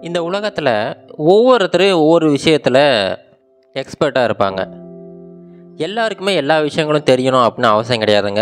இந்த உலகத்தில் ஒவ்வொருத்தரும் ஒவ்வொரு விஷயத்தில் எக்ஸ்பர்ட்டாக இருப்பாங்க எல்லாருக்குமே எல்லா விஷயங்களும் தெரியணும் அப்படின்னு அவசியம் கிடையாதுங்க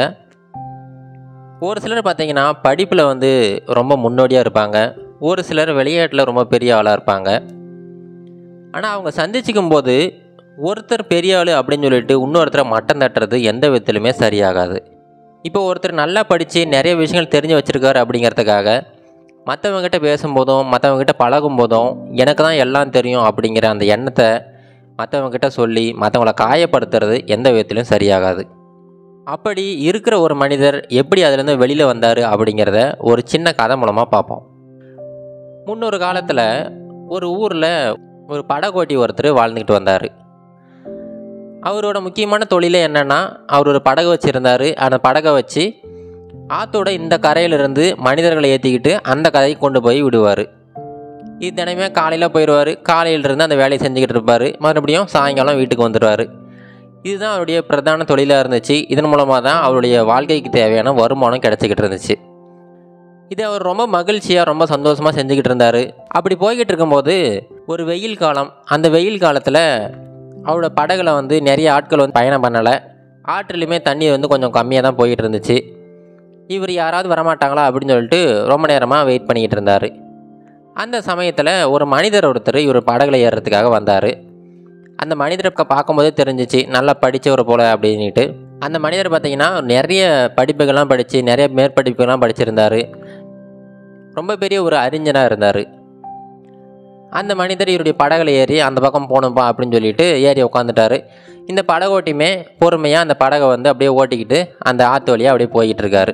ஒரு சிலர் பார்த்தீங்கன்னா படிப்பில் வந்து ரொம்ப முன்னோடியாக இருப்பாங்க ஒரு சிலர் விளையாட்டில் ரொம்ப பெரிய ஆளாக இருப்பாங்க ஆனால் அவங்க சந்திச்சிக்கும் போது ஒருத்தர் பெரிய ஆள் அப்படின்னு சொல்லிட்டு இன்னொருத்தரை மட்டம் தட்டுறது எந்த விதத்துலையுமே சரியாகாது இப்போ ஒருத்தர் நல்லா படித்து நிறைய விஷயங்கள் தெரிஞ்சு வச்சுருக்காரு அப்படிங்கிறதுக்காக மற்றவங்ககிட்ட பேசும்போதும் மற்றவங்ககிட்ட பழகும் போதும் எனக்கு தான் எல்லாம் தெரியும் அப்படிங்கிற அந்த எண்ணத்தை மற்றவங்ககிட்ட சொல்லி மற்றவங்கள காயப்படுத்துறது எந்த விதத்திலும் சரியாகாது அப்படி இருக்கிற ஒரு மனிதர் எப்படி அதுலேருந்து வெளியில் வந்தார் அப்படிங்கிறத ஒரு சின்ன கதை மூலமாக பார்ப்போம் முன்னொரு காலத்தில் ஒரு ஊரில் ஒரு படகோட்டி ஒருத்தர் வாழ்ந்துக்கிட்டு வந்தார் அவரோட முக்கியமான தொழிலே என்னென்னா அவர் ஒரு படகு வச்சுருந்தார் அந்த படகை வச்சு ஆற்றோட இந்த கரையிலிருந்து மனிதர்களை ஏற்றிக்கிட்டு அந்த கரைக்கு கொண்டு போய் விடுவார் இது தினமே காலையில் போயிடுவார் காலையிலிருந்து அந்த வேலையை செஞ்சுக்கிட்டு இருப்பார் மறுபடியும் சாயங்காலம் வீட்டுக்கு வந்துடுவார் இதுதான் அவருடைய பிரதான தொழிலாக இருந்துச்சு இதன் மூலமாக தான் அவருடைய வாழ்க்கைக்கு தேவையான வருமானம் கிடச்சிக்கிட்டு இருந்துச்சு இது அவர் ரொம்ப மகிழ்ச்சியாக ரொம்ப சந்தோஷமாக செஞ்சுக்கிட்டு இருந்தார் அப்படி போய்கிட்டு இருக்கும்போது ஒரு வெயில் காலம் அந்த வெயில் காலத்தில் அவரோட படகுல வந்து நிறைய ஆட்கள் வந்து பயணம் பண்ணலை ஆற்றிலுமே தண்ணி வந்து கொஞ்சம் கம்மியாக தான் போய்கிட்டு இருந்துச்சு இவர் யாராவது வரமாட்டாங்களா அப்படின்னு சொல்லிட்டு ரொம்ப நேரமாக வெயிட் பண்ணிக்கிட்டு இருந்தார் அந்த சமயத்தில் ஒரு மனிதர் ஒருத்தர் இவர் படகுல ஏறுறதுக்காக வந்தார் அந்த மனிதரை க- பார்க்கும்போதே தெரிஞ்சிச்சு நல்லா படித்தவர் போல அப்படின்ட்டு அந்த மனிதர் பார்த்தீங்கன்னா நிறைய படிப்புகள்லாம் படித்து நிறைய மேற்படிப்புகள்லாம் படிச்சிருந்தார் ரொம்ப பெரிய ஒரு அறிஞனாக இருந்தார் அந்த மனிதர் இவருடைய படகுல ஏறி அந்த பக்கம் போகணும்பா அப்படின்னு சொல்லிட்டு ஏறி உட்காந்துட்டாரு இந்த படகோட்டியுமே பொறுமையாக அந்த படகை வந்து அப்படியே ஓட்டிக்கிட்டு அந்த ஆற்று வழியாக அப்படியே போய்கிட்டு இருக்காரு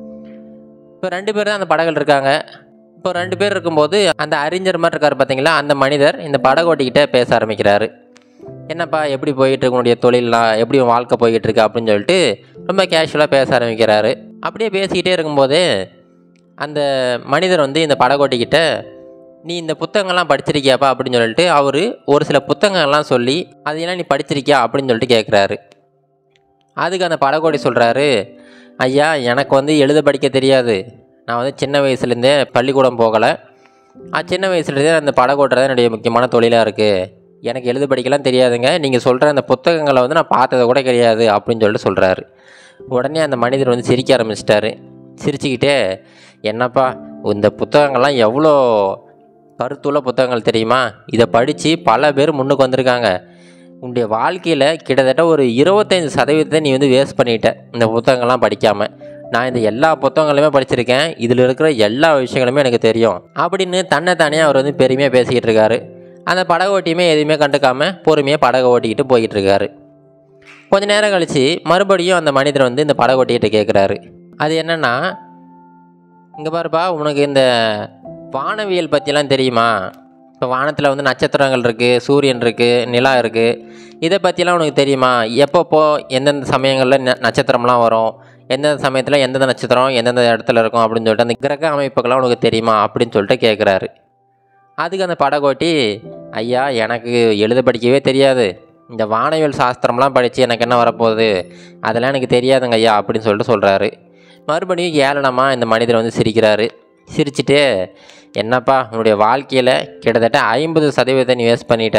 இப்போ ரெண்டு பேர் தான் அந்த படகுல இருக்காங்க இப்போ ரெண்டு பேர் இருக்கும்போது அந்த அறிஞர் மாதிரி இருக்கார் பார்த்தீங்களா அந்த மனிதர் இந்த படகோட்டிக்கிட்ட பேச ஆரம்பிக்கிறாரு என்னப்பா எப்படி போயிட்டு இருக்கு உன்னுடைய தொழிலெலாம் எப்படி உன் வாழ்க்கை போய்கிட்டு இருக்கு அப்படின்னு சொல்லிட்டு ரொம்ப கேஷுவலாக பேச ஆரம்பிக்கிறாரு அப்படியே பேசிக்கிட்டே இருக்கும்போதே அந்த மனிதர் வந்து இந்த படகோட்டிக்கிட்ட நீ இந்த புத்தகங்கள்லாம் படிச்சிருக்கியாப்பா அப்படின்னு சொல்லிட்டு அவர் ஒரு சில புத்தகங்கள்லாம் சொல்லி அதையெல்லாம் நீ படிச்சிருக்கியா அப்படின்னு சொல்லிட்டு கேட்குறாரு அதுக்கு அந்த படகோட்டி சொல்கிறாரு ஐயா எனக்கு வந்து எழுத படிக்க தெரியாது நான் வந்து சின்ன வயசுலேருந்தே பள்ளிக்கூடம் போகலை ஆ சின்ன வயசுலேருந்தே அந்த படகோட்டுறது என்னுடைய முக்கியமான தொழிலாக இருக்குது எனக்கு எழுத படிக்கலாம் தெரியாதுங்க நீங்கள் சொல்கிற அந்த புத்தகங்களை வந்து நான் பார்த்தது கூட கிடையாது அப்படின்னு சொல்லிட்டு சொல்கிறாரு உடனே அந்த மனிதர் வந்து சிரிக்க ஆரம்பிச்சிட்டாரு சிரிச்சுக்கிட்டே என்னப்பா இந்த புத்தகங்கள்லாம் எவ்வளோ கருத்துள்ள புத்தகங்கள் தெரியுமா இதை படித்து பல பேர் முன்னுக்கு வந்திருக்காங்க உன்னுடைய வாழ்க்கையில் கிட்டத்தட்ட ஒரு இருபத்தைந்து சதவீதத்தை நீ வந்து வேஸ்ட் பண்ணிட்ட இந்த புத்தகங்கள்லாம் படிக்காமல் நான் இந்த எல்லா புத்தகங்களுமே படிச்சிருக்கேன் இதில் இருக்கிற எல்லா விஷயங்களுமே எனக்கு தெரியும் அப்படின்னு தன்னை தானே அவர் வந்து பெருமையாக பேசிக்கிட்டு இருக்காரு அந்த படகு ஓட்டியுமே எதுவுமே கண்டுக்காமல் பொறுமையாக படகை ஓட்டிக்கிட்டு போய்கிட்டு இருக்காரு கொஞ்ச நேரம் கழித்து மறுபடியும் அந்த மனிதர் வந்து இந்த படகு ஓட்டிக்கிட்ட கேட்குறாரு அது என்னென்னா இங்கே பாருப்பா உனக்கு இந்த வானவியல் பற்றிலாம் தெரியுமா இப்போ வானத்தில் வந்து நட்சத்திரங்கள் இருக்குது சூரியன் இருக்குது நிலா இருக்குது இதை பற்றிலாம் உனக்கு தெரியுமா எப்பப்போ எந்தெந்த சமயங்களில் ந- நட்சத்திரம்லாம் வரும் எந்தெந்த சமயத்தில் எந்தெந்த நட்சத்திரம் எந்தெந்த இடத்துல இருக்கும் அப்படின்னு சொல்லிட்டு அந்த கிரக அமைப்புகள்லாம் உனக்கு தெரியுமா அப்படின்னு சொல்லிட்டு கேட்குறாரு அதுக்கு அந்த படகோட்டி ஐயா எனக்கு எழுத படிக்கவே தெரியாது இந்த வானவியல் சாஸ்திரம்லாம் படித்து எனக்கு என்ன வரப்போகுது அதெல்லாம் எனக்கு தெரியாதுங்க ஐயா அப்படின்னு சொல்லிட்டு சொல்கிறாரு மறுபடியும் ஏளனமாக இந்த மனிதர் வந்து சிரிக்கிறாரு சிரிச்சிட்டு என்னப்பா உன்னுடைய வாழ்க்கையில் கிட்டத்தட்ட ஐம்பது சதவீதத்தை நீ வேஸ்ட் பண்ணிட்ட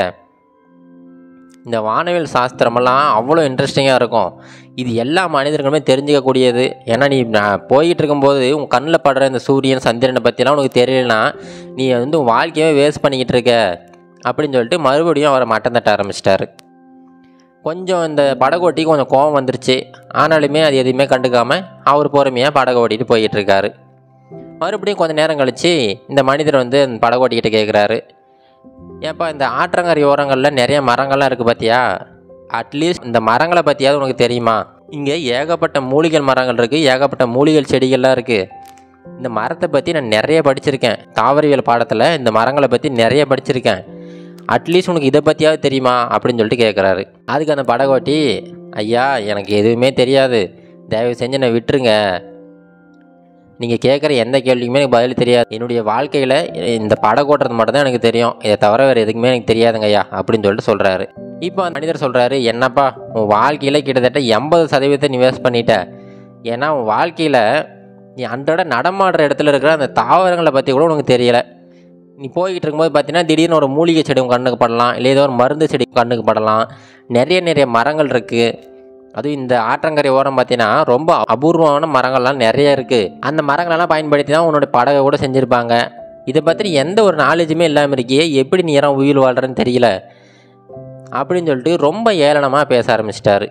இந்த வானவியல் சாஸ்திரமெல்லாம் அவ்வளோ இன்ட்ரெஸ்டிங்காக இருக்கும் இது எல்லா மனிதர்களுமே தெரிஞ்சுக்கக்கூடியது ஏன்னா நீ நான் போய்கிட்டு இருக்கும்போது உன் கண்ணில் படுற இந்த சூரியன் சந்திரனை பற்றிலாம் உனக்கு தெரியலனா நீ வந்து உன் வாழ்க்கையே வேஸ்ட் பண்ணிக்கிட்டு இருக்க அப்படின்னு சொல்லிட்டு மறுபடியும் அவரை மட்டம் தட்ட ஆரம்பிச்சிட்டாரு கொஞ்சம் இந்த படகு ஓட்டி கொஞ்சம் கோவம் வந்துருச்சு ஆனாலுமே அது எதுவுமே கண்டுக்காமல் அவர் பொறுமையாக படகு ஓட்டிட்டு போய்கிட்டு இருக்காரு மறுபடியும் கொஞ்சம் நேரம் கழித்து இந்த மனிதர் வந்து அந்த படகு ஓட்டிக்கிட்ட கேட்குறாரு ஏப்பா இந்த ஆற்றங்கரை ஓரங்களில் நிறைய மரங்கள்லாம் இருக்குது பார்த்தியா அட்லீஸ்ட் இந்த மரங்களை பற்றியாவது உனக்கு தெரியுமா இங்கே ஏகப்பட்ட மூலிகை மரங்கள் இருக்குது ஏகப்பட்ட மூலிகை செடிகள்லாம் இருக்குது இந்த மரத்தை பற்றி நான் நிறைய படிச்சிருக்கேன் தாவரவியல் பாடத்தில் இந்த மரங்களை பற்றி நிறைய படிச்சிருக்கேன் அட்லீஸ்ட் உனக்கு இதை பற்றியாவது தெரியுமா அப்படின்னு சொல்லிட்டு கேட்குறாரு அதுக்கு அந்த படகோட்டி ஐயா எனக்கு எதுவுமே தெரியாது தயவு செஞ்சு என்னை விட்டுருங்க நீங்கள் கேட்குற எந்த கேள்விக்குமே எனக்கு பதில் தெரியாது என்னுடைய வாழ்க்கையில் இந்த படம் ஓட்டுறது மட்டும்தான் எனக்கு தெரியும் இதை தவிர வேறு எதுக்குமே எனக்கு தெரியாதுங்க ஐயா அப்படின்னு சொல்லிட்டு சொல்கிறாரு இப்போ அந்த மனிதர் சொல்கிறாரு என்னப்பா உன் வாழ்க்கையில் கிட்டத்தட்ட எண்பது சதவீதத்தை நீ வேஸ்ட் பண்ணிட்ட ஏன்னா உன் வாழ்க்கையில் நீ அன்றாட நடமாடுற இடத்துல இருக்கிற அந்த தாவரங்களை பற்றி கூட உனக்கு தெரியலை நீ போய்கிட்டு இருக்கும்போது பார்த்தீங்கன்னா திடீர்னு ஒரு மூலிகை செடி உங்கள் கண்ணுக்கு படலாம் இல்லை ஏதோ ஒரு மருந்து செடி உங்க கண்ணுக்கு படலாம் நிறைய நிறைய மரங்கள் இருக்குது அதுவும் இந்த ஆற்றங்கரை ஓரம் பார்த்தீங்கன்னா ரொம்ப அபூர்வமான மரங்கள்லாம் நிறைய இருக்குது அந்த மரங்களெல்லாம் பயன்படுத்தி தான் உன்னோட படகை கூட செஞ்சுருப்பாங்க இதை பற்றி எந்த ஒரு நாலேஜுமே இல்லாமல் இருக்கியே எப்படி நீ யாரும் உயிர் வாழ்கிறன்னு தெரியல அப்படின்னு சொல்லிட்டு ரொம்ப ஏளனமாக பேச ஆரம்பிச்சிட்டாரு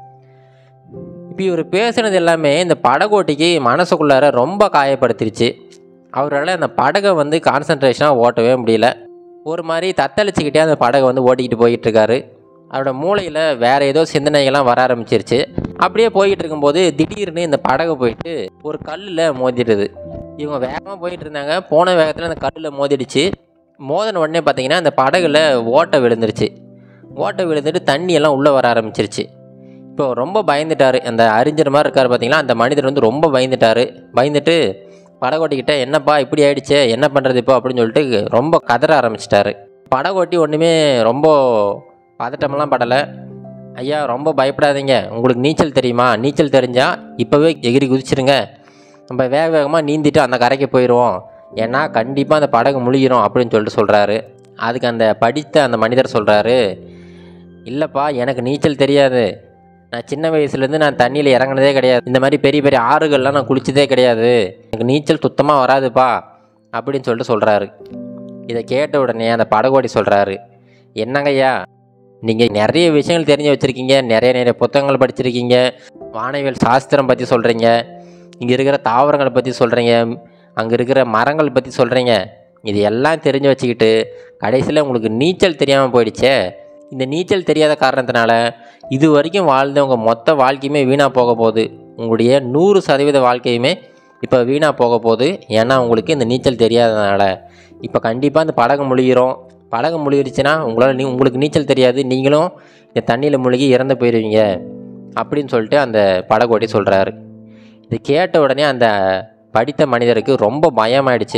இப்போ இவர் பேசுனது எல்லாமே இந்த படகோட்டிக்கு மனசுக்குள்ளார ரொம்ப காயப்படுத்திருச்சு அவரால் அந்த படகை வந்து கான்சன்ட்ரேஷனாக ஓட்டவே முடியல ஒரு மாதிரி தத்தளிச்சுக்கிட்டே அந்த படகை வந்து ஓட்டிக்கிட்டு போயிட்டு இருக்காரு அவரோட மூளையில் வேறு ஏதோ சிந்தனைகள்லாம் வர ஆரம்பிச்சிருச்சு அப்படியே போய்கிட்டு இருக்கும்போது திடீர்னு இந்த படகு போயிட்டு ஒரு கல்லில் மோதிடுது இவங்க வேகமாக போயிட்டு இருந்தாங்க போன வேகத்தில் அந்த கல்லில் மோதிடுச்சு மோதின உடனே பார்த்தீங்கன்னா அந்த படகுல ஓட்டை விழுந்துருச்சு ஓட்டை விழுந்துட்டு தண்ணி எல்லாம் உள்ளே வர ஆரம்பிச்சிருச்சு இப்போ ரொம்ப பயந்துட்டார் அந்த அறிஞர் மாதிரி இருக்கார் பார்த்தீங்களா அந்த மனிதர் வந்து ரொம்ப பயந்துட்டார் பயந்துட்டு படகோட்டிக்கிட்ட என்னப்பா இப்படி ஆயிடுச்சே என்ன பண்ணுறது இப்போ அப்படின்னு சொல்லிட்டு ரொம்ப கதற ஆரம்பிச்சிட்டாரு படகோட்டி ஒன்றுமே ரொம்ப பதட்டமெல்லாம் படலை ஐயா ரொம்ப பயப்படாதீங்க உங்களுக்கு நீச்சல் தெரியுமா நீச்சல் தெரிஞ்சால் இப்போவே எகிரி குதிச்சிருங்க நம்ம வேக வேகமாக நீந்திட்டு அந்த கரைக்கு போயிடுவோம் ஏன்னா கண்டிப்பாக அந்த படகு முழுகிரும் அப்படின்னு சொல்லிட்டு சொல்கிறாரு அதுக்கு அந்த படித்த அந்த மனிதர் சொல்கிறாரு இல்லைப்பா எனக்கு நீச்சல் தெரியாது நான் சின்ன வயசுலேருந்து நான் தண்ணியில் இறங்குனதே கிடையாது இந்த மாதிரி பெரிய பெரிய ஆறுகள்லாம் நான் குளிச்சதே கிடையாது எனக்கு நீச்சல் சுத்தமாக வராதுப்பா அப்படின்னு சொல்லிட்டு சொல்கிறாரு இதை கேட்ட உடனே அந்த படகோடி சொல்கிறாரு என்னங்கய்யா நீங்கள் நிறைய விஷயங்கள் தெரிஞ்சு வச்சுருக்கீங்க நிறைய நிறைய புத்தகங்கள் படிச்சிருக்கீங்க வானவியல் சாஸ்திரம் பற்றி சொல்கிறீங்க இங்கே இருக்கிற தாவரங்களை பற்றி சொல்கிறீங்க அங்கே இருக்கிற மரங்கள் பற்றி சொல்கிறீங்க இது எல்லாம் தெரிஞ்சு வச்சுக்கிட்டு கடைசியில் உங்களுக்கு நீச்சல் தெரியாமல் போயிடுச்சே இந்த நீச்சல் தெரியாத காரணத்தினால இது வரைக்கும் வாழ்ந்தவங்க மொத்த வாழ்க்கையுமே வீணாக போக போகுது உங்களுடைய நூறு சதவீத வாழ்க்கையுமே இப்போ வீணாக போக போகுது ஏன்னா உங்களுக்கு இந்த நீச்சல் தெரியாததுனால இப்போ கண்டிப்பாக இந்த படகு முழுகிறோம் படகு முழுகிருச்சுன்னா உங்களால் நீ உங்களுக்கு நீச்சல் தெரியாது நீங்களும் இந்த தண்ணியில் முழுகி இறந்து போயிடுவீங்க அப்படின்னு சொல்லிட்டு அந்த படகோட்டி சொல்கிறாரு இது கேட்ட உடனே அந்த படித்த மனிதருக்கு ரொம்ப பயமாயிடுச்சு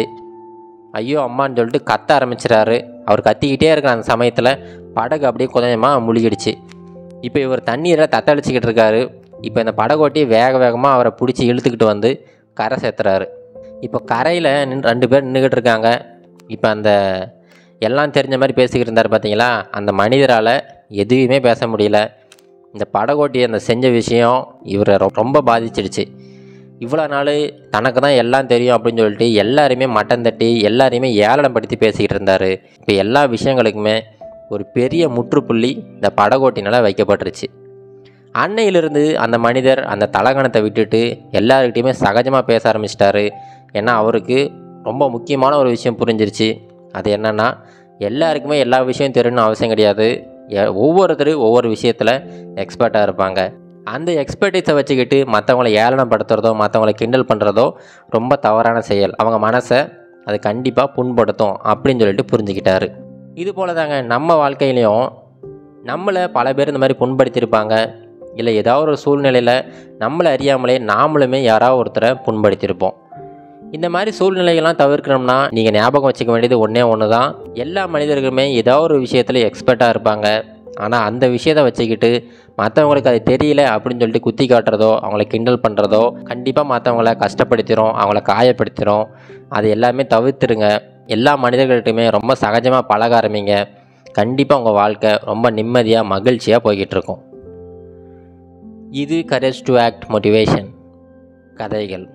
ஐயோ அம்மான்னு சொல்லிட்டு கத்த ஆரம்பிச்சிட்டாரு அவர் கத்திக்கிட்டே இருக்கிற அந்த சமயத்தில் படகு அப்படியே கொஞ்சமாக முழுகிடுச்சு இப்போ இவர் தண்ணீரை தத்தளிச்சிக்கிட்டு இருக்காரு இப்போ இந்த படகோட்டி வேக வேகமாக அவரை பிடிச்சி இழுத்துக்கிட்டு வந்து கரை சேர்த்துறாரு இப்போ கரையில் நின்று ரெண்டு பேர் நின்றுக்கிட்டு இருக்காங்க இப்போ அந்த எல்லாம் தெரிஞ்ச மாதிரி பேசிக்கிட்டு இருந்தார் பார்த்தீங்களா அந்த மனிதரால் எதுவுமே பேச முடியல இந்த படகோட்டி அந்த செஞ்ச விஷயம் இவரை ரொ- ரொம்ப பாதிச்சிடுச்சு இவ்வளோ நாள் தனக்கு தான் எல்லாம் தெரியும் அப்படின்னு சொல்லிட்டு எல்லாரையுமே மட்டம் தட்டி எல்லாரையுமே ஏளனப்படுத்தி பேசிக்கிட்டு இருந்தார் இப்போ எல்லா விஷயங்களுக்குமே ஒரு பெரிய முற்றுப்புள்ளி இந்த படகோட்டினால் வைக்கப்பட்டுருச்சு அன்னையிலிருந்து அந்த மனிதர் அந்த தலகணத்தை விட்டுட்டு எல்லாருக்கிட்டையுமே சகஜமாக பேச ஆரம்பிச்சிட்டாரு ஏன்னா அவருக்கு ரொம்ப முக்கியமான ஒரு விஷயம் புரிஞ்சிருச்சு அது என்னன்னா எல்லாருக்குமே எல்லா விஷயம் தெரியணும்னு அவசியம் கிடையாது எ- ஒவ்வொருத்தரும் ஒவ்வொரு விஷயத்தில் எக்ஸ்பர்ட்டாக இருப்பாங்க அந்த எக்ஸ்பர்டைஸை வச்சுக்கிட்டு மற்றவங்கள ஏளனப்படுத்துறதோ மற்றவங்கள கிண்டல் பண்ணுறதோ ரொம்ப தவறான செயல் அவங்க மனசை அது கண்டிப்பாக புண்படுத்தும் அப்படின்னு சொல்லிட்டு புரிஞ்சுக்கிட்டாரு இது போல தாங்க நம்ம வாழ்க்கையிலையும் நம்மளை பல பேர் இந்த மாதிரி புண்படுத்தியிருப்பாங்க இல்லை ஏதாவது ஒரு சூழ்நிலையில் நம்மளை அறியாமலே நாமளுமே யாராவது ஒருத்தரை புண்படுத்தியிருப்போம் இந்த மாதிரி சூழ்நிலைகள்லாம் தவிர்க்கணும்னா நீங்கள் ஞாபகம் வச்சுக்க வேண்டியது ஒன்றே ஒன்று தான் எல்லா மனிதர்களுமே ஏதாவது ஒரு விஷயத்தில் எக்ஸ்பர்ட்டாக இருப்பாங்க ஆனால் அந்த விஷயத்தை வச்சுக்கிட்டு மற்றவங்களுக்கு அது தெரியல அப்படின்னு சொல்லிட்டு குத்தி காட்டுறதோ அவங்கள கிண்டல் பண்ணுறதோ கண்டிப்பாக மற்றவங்கள கஷ்டப்படுத்திடும் அவங்கள காயப்படுத்திடும் அது எல்லாமே தவிர்த்துருங்க எல்லா மனிதர்கள்ட்டையுமே ரொம்ப சகஜமாக பழக ஆரம்பிங்க கண்டிப்பாக உங்கள் வாழ்க்கை ரொம்ப நிம்மதியாக மகிழ்ச்சியாக போய்கிட்டு இருக்கும் இது கரேஜ் டு ஆக்ட் மோட்டிவேஷன் கதைகள்